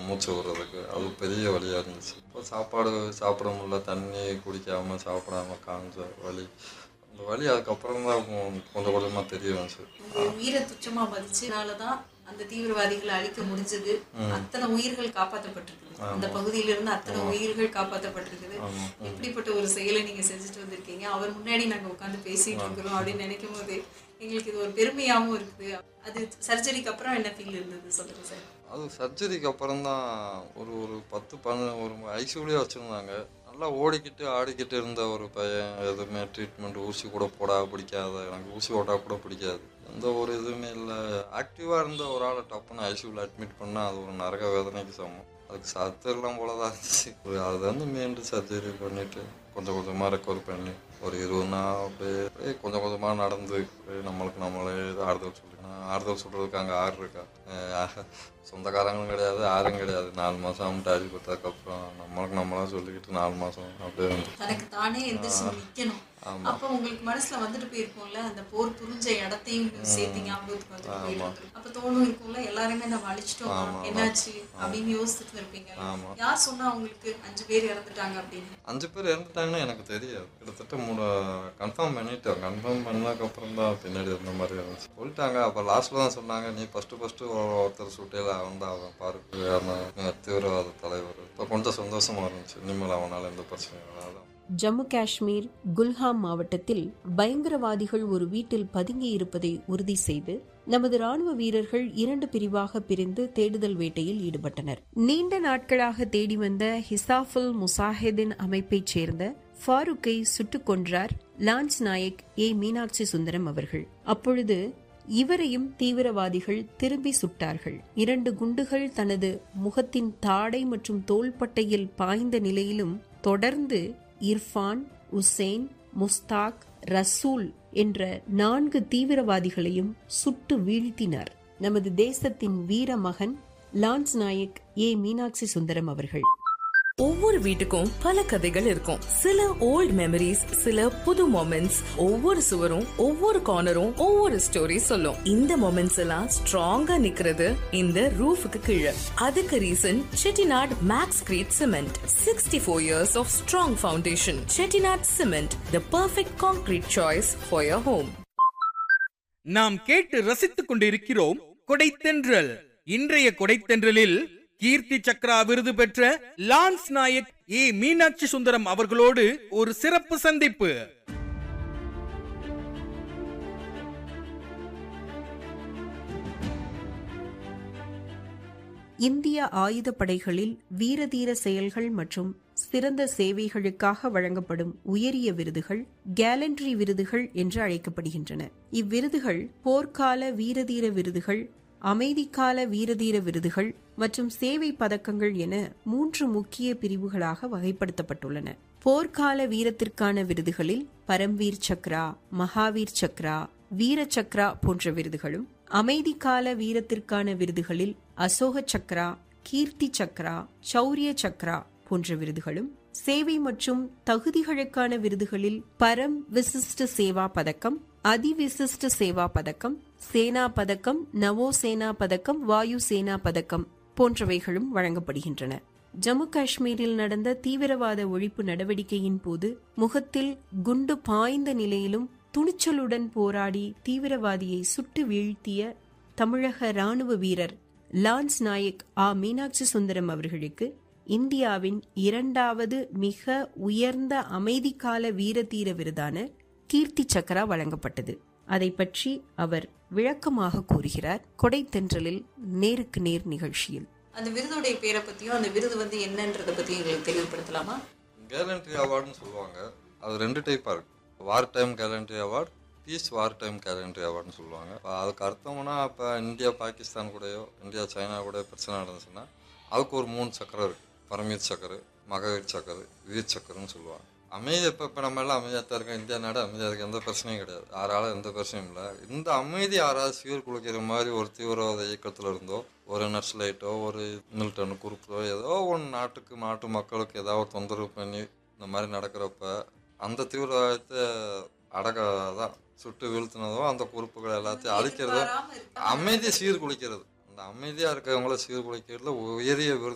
மூச்சு விடுறதுக்கு அது பெரிய வழியாக இருந்துச்சு இப்போ சாப்பாடு சாப்பிட முடியல தண்ணி குடிக்காமல் சாப்பிடாம காஞ்ச வலி அந்த வலி அதுக்கப்புறம் தான் கொஞ்சம் கொஞ்சமாக தெரிய வந்துச்சு உங்க உயிரை துச்சமா மதிச்சனால தான் அந்த தீவிரவாதிகளை அழிக்க முடிஞ்சது அத்தனை உயிர்கள் காப்பாற்றப்பட்டிருக்குது அந்த பகுதியில இருந்து அத்தனை உயிர்கள் காப்பாற்றப்பட்டிருக்குது ஆமாம் இப்படிப்பட்ட ஒரு செயலை நீங்க செஞ்சுட்டு வந்திருக்கீங்க அவர் முன்னாடி நாங்க உட்காந்து பேசிட்டு இருக்கிறோம் அப்படின்னு நினைக்கும் போது எங்களுக்கு இது ஒரு பெருமையாவும் இருக்குது அது சர்ஜரிக்கு அப்புறம் என்ன ஃபீல் இருந்தது சொல்லுங்க சார் அது சர்ஜரிக்கு அப்புறம் தான் ஒரு ஒரு பத்து பன்ன ஒரு ஐசியூலேயே வச்சுருந்தாங்க நல்லா ஓடிக்கிட்டு ஆடிக்கிட்டு இருந்த ஒரு பையன் எதுவுமே ட்ரீட்மெண்ட் ஊசி கூட போடா பிடிக்காத எனக்கு ஊசி போட்டால் கூட பிடிக்காது எந்த ஒரு இதுவுமே இல்லை ஆக்டிவாக இருந்த ஒரு ஆளை டப்புன்னு ஐசியூவில் அட்மிட் பண்ணால் அது ஒரு நரக வேதனைக்கு சமம் அதுக்கு சத்துலாம் போல தான் இருந்துச்சு ஒரு அது வந்து மீண்டும் சர்ஜரி பண்ணிவிட்டு கொஞ்சம் கொஞ்சமாக ரெக்கவர் பண்ணி ஒரு இருபது நாள் அப்படியே அப்படியே கொஞ்சம் கொஞ்சமாக நடந்து அப்படியே நம்மளுக்கு நம்மளே ஆறுதல் சொல்லி ஆறுதல் சொல்கிறதுக்கு அங்கே ஆறு இருக்கா அஹ் சொந்தக்காரங்களும் கிடையாது யாரும் கிடையாது நாலு மாதம் அம்மிட்டு அடிபட்டதுக்கப்புறம் நம்மளுக்கு நம்மளாம் சொல்லிக்கிட்டு நாலு மாதம் அப்படியே இருந்து தனக்கு தானே எந்திரிச்சு நிக்கணும் ஆமாம் அப்ப உங்களுக்கு மனசுல வந்துட்டு போயிருக்கும்ல அந்த போர் புரிஞ்ச இடத்தையும் சேர்த்து ஞாபகத்துக்கு வந்துட்டு போயிருக்கும் அப்ப தோணும் இருக்கும்ல எல்லாருமே நம்ம அழிச்சிட்டோம் என்னாச்சு அப்படின்னு யோசிச்சுட்டு இருப்பீங்க ஆமாம் யார் சொன்னா உங்களுக்கு அஞ்சு பேர் இறந்துட்டாங்க அப்படின்னு அஞ்சு பேர் இறந்துட்டாங்கன்னு எனக்கு தெரியாது கிட்டத்தட்ட மூணு கன்ஃபார்ம் பண்ணிட்டோம் கன்ஃபார்ம் பண்ணதுக்கப்புறம் தான் பின்னாடி இருந்த மாதிரி இருந்துச்சு சொல்லிட்டாங்க அப்போ லாஸ்ட்டில் தான் சொன்னாங்க நீ ஃபஸ்ட்டு ஃபஸ்ட்டு ஒருத்தர் சுட்டையில் அவன் தான் அவன் பாருக்கு அவன் தீவிரவாத தலைவர் இப்போ கொஞ்சம் சந்தோஷமாக இருந்துச்சு இனிமேல் அவனால் எந்த பிரச்சனையும் வராது ஜம்மு காஷ்மீர் குல்ஹாம் மாவட்டத்தில் பயங்கரவாதிகள் ஒரு வீட்டில் பதுங்கி இருப்பதை உறுதி செய்து நமது ராணுவ வீரர்கள் இரண்டு பிரிவாக பிரிந்து தேடுதல் வேட்டையில் ஈடுபட்டனர் நீண்ட நாட்களாக தேடி வந்த ஹிசாஃபுல் முசாஹிதின் அமைப்பைச் சேர்ந்த ஃபாரூக்கை சுட்டுக் கொன்றார் லான்ஸ் நாயக் ஏ மீனாட்சி சுந்தரம் அவர்கள் அப்பொழுது இவரையும் தீவிரவாதிகள் திரும்பி சுட்டார்கள் இரண்டு குண்டுகள் தனது முகத்தின் தாடை மற்றும் தோள்பட்டையில் பாய்ந்த நிலையிலும் தொடர்ந்து இர்ஃபான் உசேன் முஸ்தாக் ரசூல் என்ற நான்கு தீவிரவாதிகளையும் சுட்டு வீழ்த்தினார் நமது தேசத்தின் வீர மகன் லான்ஸ் நாயக் ஏ மீனாட்சி சுந்தரம் அவர்கள் ஒவ்வொரு வீட்டுக்கும் பல கதைகள் இருக்கும் சில ஓல்ட் மெமரிஸ் சில புது மொமெண்ட்ஸ் ஒவ்வொரு சுவரும் ஒவ்வொரு கார்னரும் ஒவ்வொரு ஸ்டோரி சொல்லும் இந்த மொமெண்ட்ஸ் எல்லாம் ஸ்ட்ராங்கா நிக்கிறது இந்த ரூஃபுக்கு கீழே அதுக்கு reason Chettinad max crete cement sixty four years of strong foundation Chettinad cement the perfect concrete choice for your home நாம் கேட்டு ரசித்துக் கொண்டிருக்கிறோம் கொடைத்தென்றல் இன்றைய கொடைத்தென்றலில் கீர்த்தி சக்ரா விருது பெற்ற லான்ஸ் நாயக் ஏ மீனாட்சி சுந்தரம் அவர்களோடு ஒரு சிறப்பு சந்திப்பு இந்திய ஆயுதப்படைகளில் வீரதீர செயல்கள் மற்றும் சிறந்த சேவைகளுக்காக வழங்கப்படும் உயரிய விருதுகள் கேலண்ட்ரி விருதுகள் என்று அழைக்கப்படுகின்றன இவ்விருதுகள் போர்க்கால வீரதீர விருதுகள் அமைதிக்கால வீரதீர விருதுகள் மற்றும் சேவை பதக்கங்கள் என மூன்று முக்கிய பிரிவுகளாக வகைப்படுத்தப்பட்டுள்ளன போர்க்கால வீரத்திற்கான விருதுகளில் பரம்வீர் சக்ரா மகாவீர் சக்ரா வீர சக்ரா போன்ற விருதுகளும் அமைதிக்கால வீரத்திற்கான விருதுகளில் அசோக சக்ரா கீர்த்தி சக்ரா சௌரிய சக்ரா போன்ற விருதுகளும் சேவை மற்றும் தகுதிகளுக்கான விருதுகளில் பரம் விசிஷ்ட சேவா பதக்கம் அதிவிசிஷ்ட சேவா பதக்கம் சேனா பதக்கம் நவோ சேனா பதக்கம் வாயு சேனா பதக்கம் போன்றவைகளும் வழங்கப்படுகின்றன ஜம்மு காஷ்மீரில் நடந்த தீவிரவாத ஒழிப்பு நடவடிக்கையின் போது முகத்தில் குண்டு பாய்ந்த நிலையிலும் துணிச்சலுடன் போராடி தீவிரவாதியை சுட்டு வீழ்த்திய தமிழக ராணுவ வீரர் லான்ஸ் நாயக் ஆ மீனாட்சி சுந்தரம் அவர்களுக்கு இந்தியாவின் இரண்டாவது மிக உயர்ந்த அமைதிக்கால வீரதீர விருதான கீர்த்தி சக்ரா வழங்கப்பட்டது அதை பற்றி அவர் விளக்கமாக கூறுகிறார் கொடைத்தென்றலில் நேருக்கு நேர் நிகழ்ச்சியில் அந்த விருதுடைய பேரை பத்தியும் அந்த விருது வந்து என்னன்றத பத்தியும் எங்களுக்கு தெளிவுபடுத்தலாமா கேலண்ட்ரி அவார்டுன்னு சொல்லுவாங்க அது ரெண்டு டைப்பாக இருக்கு war time gallantry award peace war time gallantry அவார்டுன்னு சொல்லுவாங்க இப்போ அதுக்கு அர்த்தம்னா இப்போ இந்தியா பாகிஸ்தான் கூடயோ இந்தியா சைனா கூட பிரச்சனை நடந்துச்சுன்னா அதுக்கு ஒரு மூணு சக்கரம் இருக்குது பரமீர் சக்கரு மகவீர் சக்கரு வீர் சக்கருன்னு சொல்லுவாங்க அமைதி இப்போ இப்போ நம்ம எல்லாம் அமைதியாக தான் இருக்கோம் இந்தியா நாடு அமைதியாக இருக்கு எந்த பிரச்சனையும் கிடையாது யாராலும் எந்த பிரச்சனையும் இல்லை இந்த அமைதி யாராவது சீர் குலைக்கிற மாதிரி ஒரு தீவிரவாத இயக்கத்தில் இருந்தோ ஒரு நக்சலைட்டோ ஒரு மில்டன் குரூப்போ ஏதோ ஒன்று நாட்டுக்கு நாட்டு மக்களுக்கு ஏதாவது தொந்தரவு பண்ணி இந்த மாதிரி நடக்கிறப்ப அந்த தீவிரவாதத்தை அடக்கதான் சுட்டு வீழ்த்தினதோ அந்த குறிப்புகள் எல்லாத்தையும் அழிக்கிறதோ எதிர்பாராம இருக்க அமைதியை சீர்குலைக்கிறது அந்த அமைதியாக இருக்கிறவங்கள சீர்குலைக்கிறதுல உயரிய விருது